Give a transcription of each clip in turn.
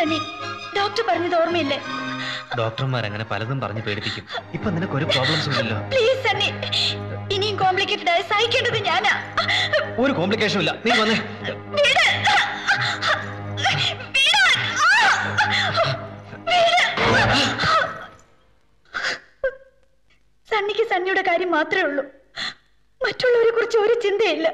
Sunny doctor പറഞ്ഞത് ഓർമ്മയില്ലേ ഡോക്ടർമാർ അങ്ങനെ പലതും പറഞ്ഞ് പേടിപ്പിക്കും ഇപ്പൊ നിനക്ക് ഒരു പ്രോബ്ലംസും ഇല്ലല്ലോ പ്ലീസ് സണ്ണി ഇനിയും കോംപ്ലിക്കേറ്റഡ് ആയി സഹിക്കേണ്ടത് ഞാനാ ഒരു കോംപ്ലിക്കേഷനും ഇല്ല നീ വന്നേ വീട്. വീടാൻ. വീട്. സണ്ണിക്ക് സണ്ണിയുടെ കാര്യം മാത്രമേ ഉള്ളൂ മറ്റുള്ളവരെ കുറിച്ച് ഒരു ചിന്തയില്ല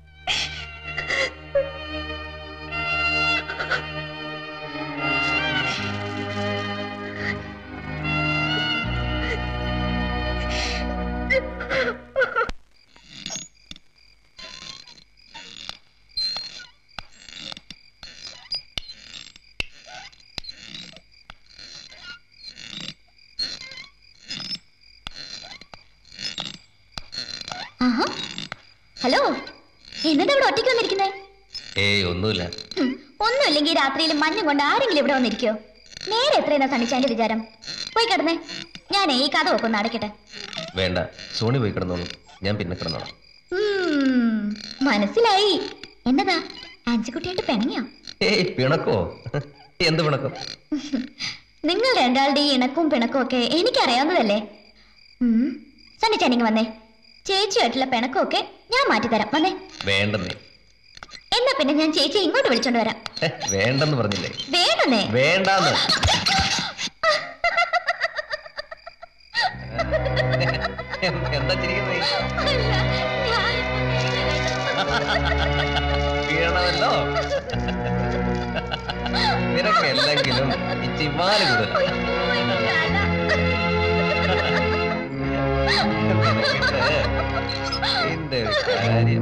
ആഹാ. ഹലോ എന്നതാ ഇവിടെ ഒറ്റയ്ക്ക് വന്നിരിക്കുന്നേ ഏയ് ഒന്നുമില്ല ഹും, ഒന്നുമില്ലെങ്കിൽ രാത്രിയിൽ മഞ്ഞും കൊണ്ട് ആരെങ്കിലും ഇവിടെ വന്നിരിക്കോ നേരെ എത്രയെന്നാ സണ്ണിച്ചാന്റെ വിചാരം പോയി കിടന്നേ ഞാനേ ഈ കഥ ഒക്കെ ഒന്ന് അടയ്ക്കട്ടെ വേണ്ട സോണി പോയി കിടന്നോളൂ ഞാൻ പിന്നെ കിടന്നോളാം ഉം, മനസ്സിലായി എന്നതാ ആൻസിക്കുട്ടിയായിട്ട് പിണങ്ങിയോ ഏയ് പിണക്കോ എന്ത് പിണക്കം നിങ്ങൾ രണ്ടാളുടെ ഈ ഇണക്കും പിണക്കും ഒക്കെ എനിക്കറിയാവുന്നതല്ലേ ഉം, സണ്ണിച്ചാനിങ് വന്നേ ചേച്ചിയായിട്ടുള്ള പിണക്കും ഒക്കെ ഞാൻ മാറ്റിത്തരാം വന്നേ വേണ്ടെന്നേ എന്നാ പിന്നെ ഞാൻ ചേച്ചി ഇങ്ങോട്ട് വിളിച്ചോണ്ട് വരാം ഹെ, വേണ്ടെന്ന് പറഞ്ഞില്ലേ വേണമെന്നേ വേണ്ടാന്ന് എന്ത്- എന്താ ചിരിക്കുന്നേ വീണമല്ലോ നിനക്ക് എന്തെങ്കിലും ഇച്ചിമാല് കൂടുതൽ നിന്റെ ഒരു കാര്യം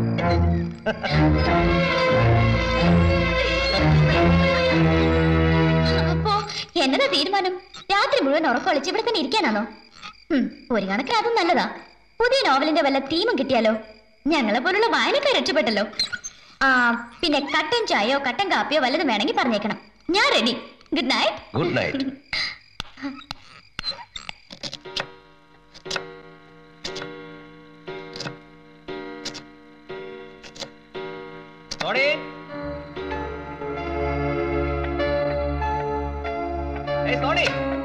അപ്പോ എന്നതാ തീരുമാനം രാത്രി മുഴുവൻ ഉറക്കൊളിച്ച് ഇവിടെ തന്നെ ഇരിക്കാനാണോ ഉം, ഒരു കണക്കിന് അതും നല്ലതാ പുതിയ നോവലിന്റെ വല്ല തീമും കിട്ടിയാലോ ഞങ്ങളെ പോലുള്ള വായനക്കാർ രക്ഷപ്പെട്ടല്ലോ ആ പിന്നെ കട്ടൻ ചായയോ കട്ടൻ കാപ്പിയോ വല്ലതും വേണമെങ്കിൽ പറഞ്ഞേക്കണം ഞാൻ ready good night good night Sony ഏയ് സോണി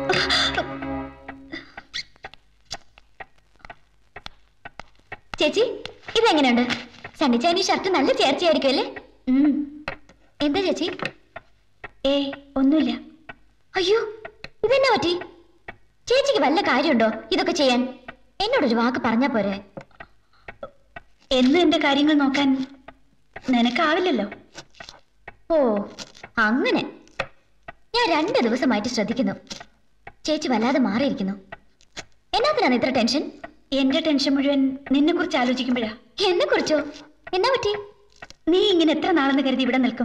ചേച്ചി ഇതെങ്ങനെയുണ്ട് സണ്ണിച്ചാനി ഷർട്ട് നല്ല ചേർച്ചയായിരിക്കും അല്ലേ ഉം. എന്താ ചേച്ചി ഏയ് ഒന്നുമില്ല അയ്യോ ഇതെന്നാ പറ്റി ചേച്ചിക്ക് വല്ല കാര്യമുണ്ടോ ഇതൊക്കെ ചെയ്യാൻ എന്നോടൊരു വാക്ക് പറഞ്ഞാ പോരെ എന്നും എന്റെ കാര്യങ്ങൾ നോക്കാൻ നിനക്കാവില്ലല്ലോ ഓ അങ്ങനെ ഞാൻ രണ്ട് ദിവസമായിട്ട് ശ്രദ്ധിക്കുന്നു ചേച്ചി വല്ലാതെ മാറിയിരിക്കുന്നു എന്നാത്തിനാണ് ഇത്ര ടെൻഷൻ എന്റെ ടെൻഷൻ മുഴുവൻ നിന്നെ കുറിച്ച് ആലോചിക്കുമ്പോഴാ എന്നെ കുറിച്ചോ എന്നാ പറ്റി നീ ഇങ്ങനെ എത്ര നാളെന്ന് കരുതി ഇവിടെ നിൽക്കും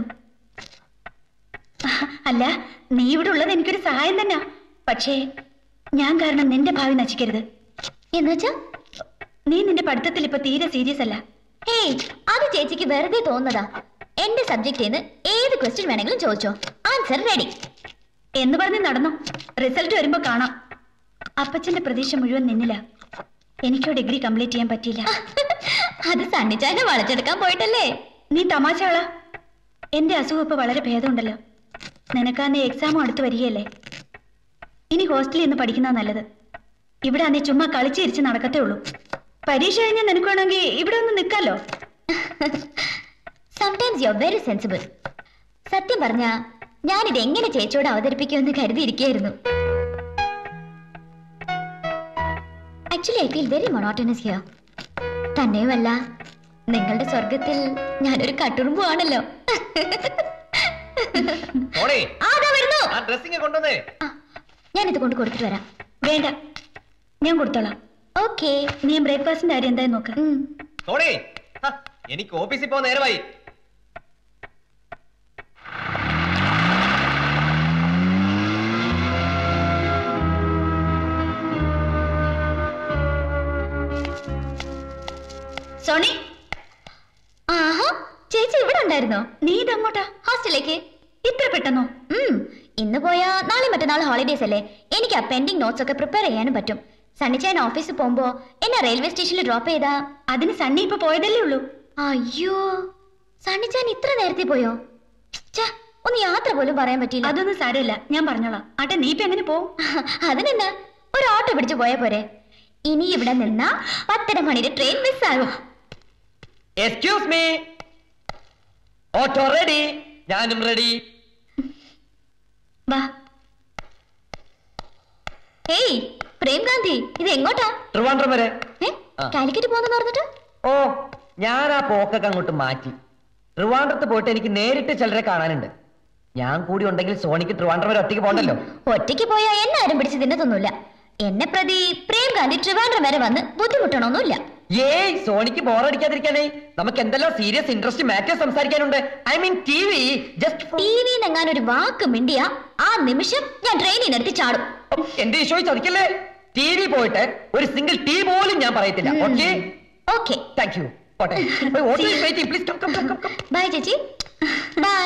അല്ല നീ ഇവിടെ ഉള്ളത് എനിക്കൊരു സഹായം തന്നെ പക്ഷേ ഞാൻ കാരണം നിന്റെ ഭാവി നശിക്കരുത് എന്നുവെച്ചാ നീ നിന്റെ പഠിത്തത്തിൽ ഇപ്പൊ തീരെ സീരിയസ് അല്ല ഹേയ് അത് ചേച്ചിക്ക് വെറുതെ തോന്നുന്നതാ എന്റെ സബ്ജക്റ്റിന്ന് ഏത് ക്വസ്റ്റ്യൻ വേണമെങ്കിലും ചോദിച്ചോ ആൻസർ റെഡി എന്ന് പറഞ്ഞ് നടന്നു റിസൾട്ട് വരുമ്പോ കാണാം അപ്പച്ചന്റെ പ്രതീക്ഷ മുഴുവൻ നിന്നില്ല എനിക്കോ ഡിഗ്രി കംപ്ലീറ്റ് ചെയ്യാൻ പറ്റിയില്ല അത് സണ്ണിച്ചാനെ വളച്ചെടുക്കാൻ പോയിട്ടല്ലേ നീ തമാശകളാ എന്റെ അസുഖം ഇപ്പൊ വളരെ ഭേദമുണ്ടല്ലോ നിനക്കാന്നെ എക്സാമും അടുത്ത് വരികയല്ലേ ഇനി ഹോസ്റ്റലിൽ നിന്ന് പഠിക്കുന്ന നല്ലത് ഇവിടെ അന്നേ ചുമ്മാ കളിച്ചിരിച്ച് നടക്കത്തേ ഉള്ളൂ പരീക്ഷ കഴിഞ്ഞാൽ നിനക്ക് വേണമെങ്കിൽ ഇവിടെ ഒന്ന് നിൽക്കാലോ സംടൈംസ് യു വെരി സെൻസിബിൾ സത്യം പറഞ്ഞ ഞാനിത് എങ്ങനെ ചേച്ചിയോട് അവതരിപ്പിക്കുമെന്ന് കരുതിയിരിക്കുകയായിരുന്നു actually I feel very monotonous here തന്നെയുമല്ല നിങ്ങളുടെ സ്വർഗത്തിൽ ഞാനൊരു കട്ടുറുമ്പു ആണല്ലോ സോണി ആ, ദാ വരുന്നു ആ ഡ്രസ്സിങ് കൊണ്ടുവന്നേ ആ, ഞാനിത് കൊണ്ട് കൊടുത്തിട്ട് വരാം വേണ്ട ഞാൻ കൊടുത്തോളാം ഓക്കേ നീ ബ്രേക്ക്ഫാസ്റ്റിന്റെ കാര്യം എന്തായാലും നോക്ക് സോണി ഹ, എനിക്ക് ഓഫീസിൽ പോകാൻ നേരമായി സോണി ആഹാ ചേച്ചി ഇവിടെ ഉണ്ടായിരുന്നോ നീ ഇതങ്ങോട്ടാ ഹോസ്റ്റലിലേക്ക് ഇത്ര പെട്ടെന്നോ ഉം, ഇന്ന് പോയാ നാളെ മറ്റന്നാൾ ഹോളിഡേസ് അല്ലേ എനിക്ക് ആ പെൻഡിങ് നോട്ട്സ് ഒക്കെ പ്രിപ്പയർ ചെയ്യാനും പറ്റും സണ്ണിച്ചാൻ ഓഫീസിൽ പോകുമ്പോ എന്നെ റെയിൽവേ സ്റ്റേഷനിൽ ഡ്രോപ്പ് ചെയ്താ അതിന് സണ്ണി ഇപ്പൊ പോയതല്ലേ ഉള്ളൂ അയ്യോ സണ്ണിച്ചാൻ ഇത്ര നേരത്തെ പോയോ ഛ, ഒന്ന് യാത്ര പോലും പറയാൻ പറ്റിയില്ല അതൊന്നും സാരമില്ല ഞാൻ പറഞ്ഞോളാം ആട്ടെ നീ ഇപ്പൊ എങ്ങനെ പോവും അതിനെന്നാ ഒരു ഓട്ടോ പിടിച്ചു പോയാ പോരെ ഇനി ഇവിടെ നിന്നാ പത്തര മണിയുടെ ട്രെയിൻ മിസ്സാകും എക്സ്ക്യൂസ് മീ ഓട്ടോ റെഡി ഞാനും റെഡി വാ ഹേയ് പ്രേംകാന്തി ഇത് എങ്ങോട്ടാ ട്രിവാൻഡ്രം വരെ ഏ ആ. കാലിക്കറ്റ് പോകുന്നെന്ന് പറഞ്ഞിട്ട് ഓ ഞാൻ ആ പോക്കൊക്കെ അങ്ങോട്ട് മാറ്റി ട്രിവാൻഡ്രത്ത് പോയിട്ട് എനിക്ക് നേരിട്ട് ചിലരെ കാണാനുണ്ട് ഞാൻ കൂടി ഉണ്ടെങ്കിൽ സോണിക്ക് ട്രിവാൻഡ്രം വരെ ഒറ്റയ്ക്ക് പോകണ്ടല്ലോ ഒറ്റയ്ക്ക് പോയാ എന്നെ ആരും പിടിച്ച് തിന്നതൊന്നുമില്ല എന്നെ പ്രതി പ്രേംകാന്തി ട്രിവാൻഡ്രം വരെ വന്ന് ബുദ്ധിമുട്ടണമൊന്നുമില്ല ഏയ് സോണിക്ക് ബോറടിക്കാതിരിക്കാനേ നമുക്ക് എന്തെല്ലാം സീരിയസ് ഇൻട്രസ്റ്റ് മാറ്റേഴ്സ് സംസാരിക്കാനുണ്ട് I mean T V just T വിന്ന് എങ്ങാനും ഒരു വാക്ക് മിണ്ടിയ ആ നിമിഷം ഞാൻ ട്രെയിനിനെടുത്ത് ചാടും എന്റെ ഈശോയി ചതിക്കല്ലേ ടി വി പോയിട്ട് ഒരു സിംഗിൾ ടീ പോലും ഞാൻ പറയത്തില്ല ഓക്കെ ഓക്കെ താങ്ക് യു പോട്ടെ please come come come come come bye ചേച്ചി ബൈ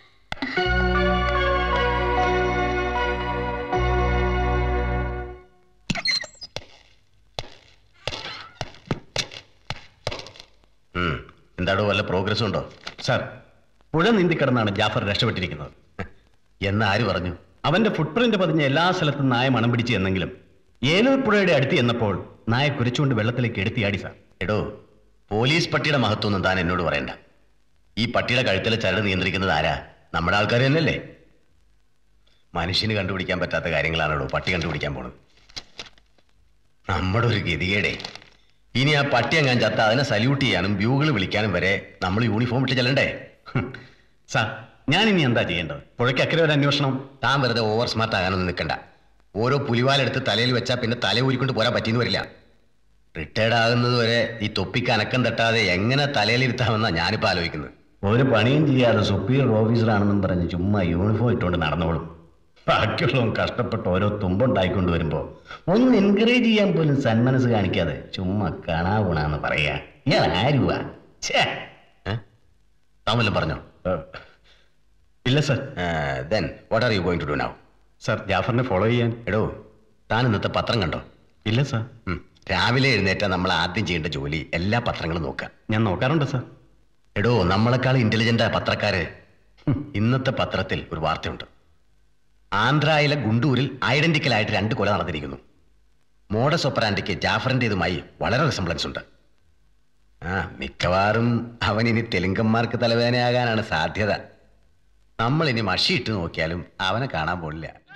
ഉം. എന്താടോ വല്ല പ്രോഗ്രസ് ഉണ്ടോ സാർ പുഴ നീന്തിക്കിടന്നാണ് ജാഫർ രക്ഷപ്പെട്ടിരിക്കുന്നത് എന്ന് ആര് പറഞ്ഞു അവന്റെ ഫുട്പ്രിന്റ് പതിഞ്ഞ എല്ലാ സ്ഥലത്തും നായ മണം പിടിച്ച് എന്നെങ്കിലും ഏലൂർ പുഴയുടെ അടുത്ത് എന്നപ്പോൾ നായ കുരച്ചുകൊണ്ട് വെള്ളത്തിലേക്ക് എടുത്തിയാടി സാർ എടോ പോലീസ് പട്ടിയുടെ മഹത്വമൊന്നും താൻ എന്നോട് പറയണ്ട ഈ പട്ടിയുടെ കഴുത്തിലെ ചരട് നിയന്ത്രിക്കുന്നത് ആരാ നമ്മുടെ ആൾക്കാർ തന്നെയല്ലേ മനുഷ്യന് കണ്ടുപിടിക്കാൻ പറ്റാത്ത കാര്യങ്ങളാണല്ലോ പട്ടി കണ്ടുപിടിക്കാൻ പോണത് നമ്മുടെ ഒരു ഗതികേടേ ഇനി ആ പട്ടി അങ്ങാൻ ചത്ത അതിനെ സല്യൂട്ട് ചെയ്യാനും ബ്യൂകൾ വിളിക്കാനും വരെ നമ്മൾ യൂണിഫോം ഇട്ട് ചെല്ലണ്ടേ ഹും. സാർ ഞാൻ ഇനി എന്താ ചെയ്യേണ്ടത് പുഴയ്ക്ക് അക്കരെ ഒരു അന്വേഷണം താൻ വെറുതെ ഓവർ സ്മാർട്ട് ആകാനൊന്നും നിൽക്കണ്ട ഓരോ പുലിവാലെടുത്ത് തലയിൽ വെച്ചാൽ പിന്നെ തല ഊരിക്കൊണ്ട് പോരാൻ പറ്റിയെന്ന് വരില്ല റിട്ടയർഡ് ആകുന്നത് വരെ ഈ തൊപ്പിക്ക് അനക്കം തട്ടാതെ എങ്ങനെ തലയിലിരുത്താമെന്നാ ഞാനിപ്പോൾ ആലോചിക്കുന്നത് ഒരു പണിയും ചെയ്യാതെ സുപ്പീരിയർ ഓഫീസറാണെന്നും പറഞ്ഞ് ചുമ്മാ യൂണിഫോം ഇട്ടുകൊണ്ട് നടന്നോളും ബാക്കിയുള്ളവൻ കഷ്ടപ്പെട്ട് ഓരോ തുമ്പുണ്ടായിക്കൊണ്ട് വരുമ്പോ ഒന്ന് എൻകറേജ് ചെയ്യാൻ പോലും സന്മനസ് കാണിക്കാതെ ചുമ്മാ കാണാവുണാന്ന് പറയാ ഇയാൾ ആരുവാ ഛേ ഏ? താൻ വല്ലതും പറഞ്ഞോ ഏഹ്, ഇല്ല sir then what are you going to do now sir ജാഫറിനെ ഫോളോ ചെയ്യാൻ എടോ താൻ ഇന്നത്തെ പത്രം കണ്ടോ ഇല്ല സർ ഉം. രാവിലെ എഴുന്നേറ്റ നമ്മൾ ആദ്യം ചെയ്യേണ്ട ജോലി എല്ലാ പത്രങ്ങളും നോക്കുക ഞാൻ നോക്കാറുണ്ട് സർ എടോ നമ്മളെക്കാൾ ഇന്റലിജന്റ് ആയ പത്രക്കാര് ഹും, ഇന്നത്തെ പത്രത്തിൽ ഒരു വാർത്തയുണ്ട് ആന്ധ്രയിലെ ഗുണ്ടൂരിൽ ഐഡന്റിക്കൽ ആയിട്ട് രണ്ട് കൊല നടന്നിരിക്കുന്നു മോഡസ് ഒപ്പറാൻഡിക്ക് ജാഫറിൻ്റെതുമായി വളരെ റിസംബ്ലൻസ് ഉണ്ട് ആ മിക്കവാറും അവൻ ഇനി തെലുങ്കന്മാർക്ക് തലവേദനയാകാനാണ് സാധ്യത നമ്മൾ ഇനി മഷിയിട്ട് നോക്കിയാലും അവനെ കാണാൻ പോലില്ല